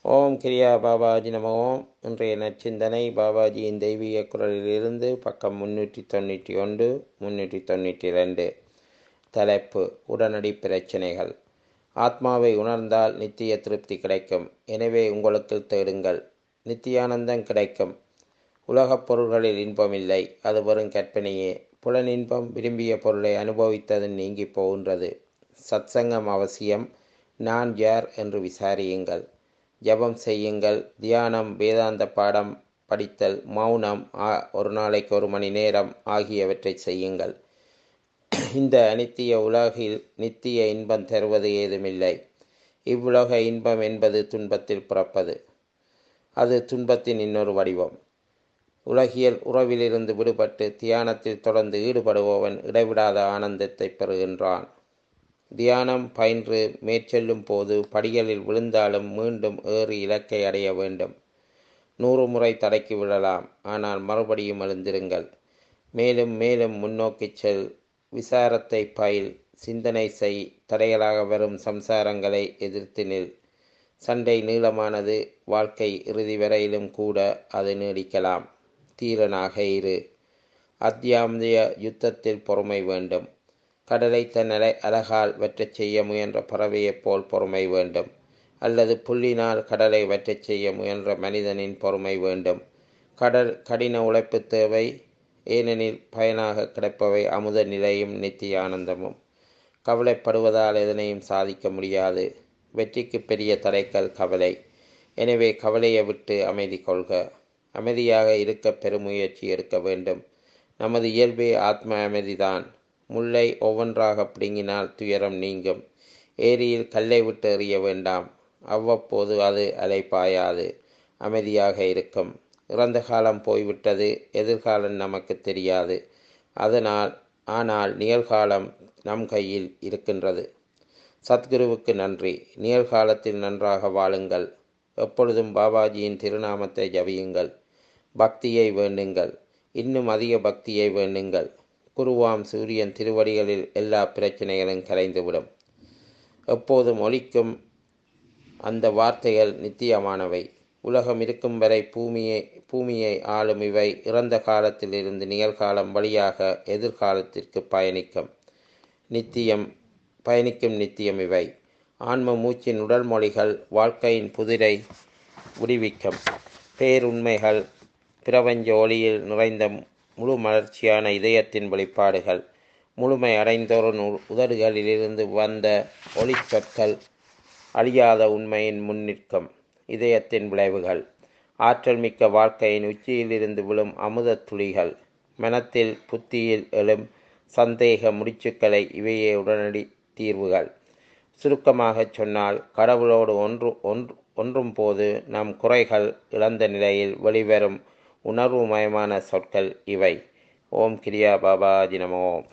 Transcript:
ஓம் கிரியா பாபாஜி நம ஓம் இன்றைய நற்சிந்தனை பாபாஜியின் தெய்வீக குரலிலிருந்து பக்கம் முன்னூற்றி தொண்ணூற்றி ஒன்று முன்னூற்றி தொண்ணூற்றி ரெண்டு தலைப்பு உடனடி பிரச்சனைகள் ஆத்மாவை உணர்ந்தால் நித்திய திருப்தி கிடைக்கும் எனவே உங்களுக்கு தேடுங்கள் நித்தியானந்தம் கிடைக்கும் உலகப் பொருள்களில் இன்பமில்லை அது வெறும் கற்பனையே புலன் இன்பம் விரும்பிய பொருளை அனுபவித்தது நீங்கி போகின்றது சத்சங்கம் அவசியம் நான் யார் என்று விசாரியுங்கள் ஜபம் செய்யுங்கள் தியானம் வேதாந்த பாடம் படித்தல் மௌனம் ஒரு நாளைக்கு ஒரு மணி நேரம் ஆகியவற்றை செய்யுங்கள் இந்த அனித்திய உலகில் நித்திய இன்பம் தருவது ஏதுமில்லை இவ்வுலக இன்பம் என்பது துன்பத்தில் பிறப்பது அது துன்பத்தின் இன்னொரு வடிவம் உலகியல் உறவிலிருந்து விடுபட்டு தியானத்தில் தொடர்ந்து ஈடுபடுபவன் இடைவிடாத ஆனந்தத்தை பெறுகின்றான் தியானம் பயின்று மேற்செல்லும் போது படிகளில் விழுந்தாலும் மீண்டும் ஏறி இலக்கை அடைய வேண்டும் நூறு முறை தடக்கி விடலாம் ஆனால் மறுபடியும் எழுந்திருங்கள் மேலும் மேலும் முன்னோக்கி செல் விசாரத்தை பயில் சிந்தனை செய் தடைகளாக வரும் சம்சாரங்களை எதிர்த்து நில் சண்டை நீளமானது வாழ்க்கை இறுதி வரையிலும் கூட அது நீடிக்கலாம் தீரனாக இரு அத்தியாமதிய யுத்தத்தில் பொறுமை வேண்டும் கடலை தன் அலை அழகால் வெற்றச் செய்ய முயன்ற பறவையைப் போல் பொறுமை வேண்டும் அல்லது புள்ளினால் கடலை வெற்றச் செய்ய முயன்ற மனிதனின் பொறுமை வேண்டும் கடல் கடின உழைப்பு தேவை ஏனெனில் பயனாக கிடைப்பவை அமுத நிலையும் நித்திய ஆனந்தமும் கவலைப்படுவதால் எதனையும் சாதிக்க முடியாது வெற்றிக்கு பெரிய தடைக்கல் கவலை எனவே கவலையை விட்டு அமைதி கொள்க அமைதியாக இருக்க பெருமுயற்சி எடுக்க வேண்டும் நமது இயல்பே ஆத்ம அமைதிதான் முல்லை ஒவ்வொன்றாக பிடுங்கினால் துயரம் நீங்கும் ஏரியில் கல்லை விட்டு எறிய வேண்டாம் அவ்வப்போது அது அலைப்பாயாது அமைதியாக இருக்கும் இறந்த காலம் போய்விட்டது எதிர்காலம் நமக்கு தெரியாது அதனால் ஆனால் நிகழ்காலம் நம் கையில் இருக்கின்றது சத்குருவுக்கு நன்றி நிகழ்காலத்தில் நன்றாக வாழுங்கள் எப்பொழுதும் பாபாஜியின் திருநாமத்தை ஜபியுங்கள் பக்தியை வேண்டுங்கள் இன்னும் அதிக பக்தியை வேண்டுங்கள் குருவாம் சூரியன் திருவடிகளில் எல்லா பிரச்சனைகளும் கலைந்துவிடும் எப்போதும் ஒலிக்கும் அந்த வார்த்தைகள் நித்தியமானவை உலகம் இருக்கும் வரை பூமியை பூமியை ஆளும் இவை இறந்த காலத்திலிருந்து நிகழ்காலம் வழியாக எதிர்காலத்திற்கு பயணிக்கும் நித்தியம் பயணிக்கும் நித்தியம் இவை ஆன்ம மூச்சின் உடல் மொழிகள் வாழ்க்கையின் புதிரை விடுவிக்கும் பேருண்மைகள் பிரபஞ்ச ஒளியில் நிறைந்த முழு மலர்ச்சியான இதயத்தின் வெளிப்பாடுகள் முழுமை அடைந்தோரின் உதடுகளிலிருந்து வந்த ஒளிச்சொற்கள் அழியாத உண்மையின் முன்னிற்கும் இதயத்தின் விளைவுகள் ஆற்றல் மிக்க வாழ்க்கையின் உச்சியிலிருந்து விழும் அமுத துளிகள் மனத்தில் புத்தியில் எழும் சந்தேக முடிச்சுக்களை இவையே உடனடி தீர்வுகள் சுருக்கமாகச் சொன்னால் கடவுளோடு ஒன்று ஒன்று ஒன்றும் போது நம் குறைகள் இழந்த நிலையில் வெளிவரும் உணர்வுமயமான சொற்கள் இவை ஓம் கிரியா பாபாஜி நம ஓம்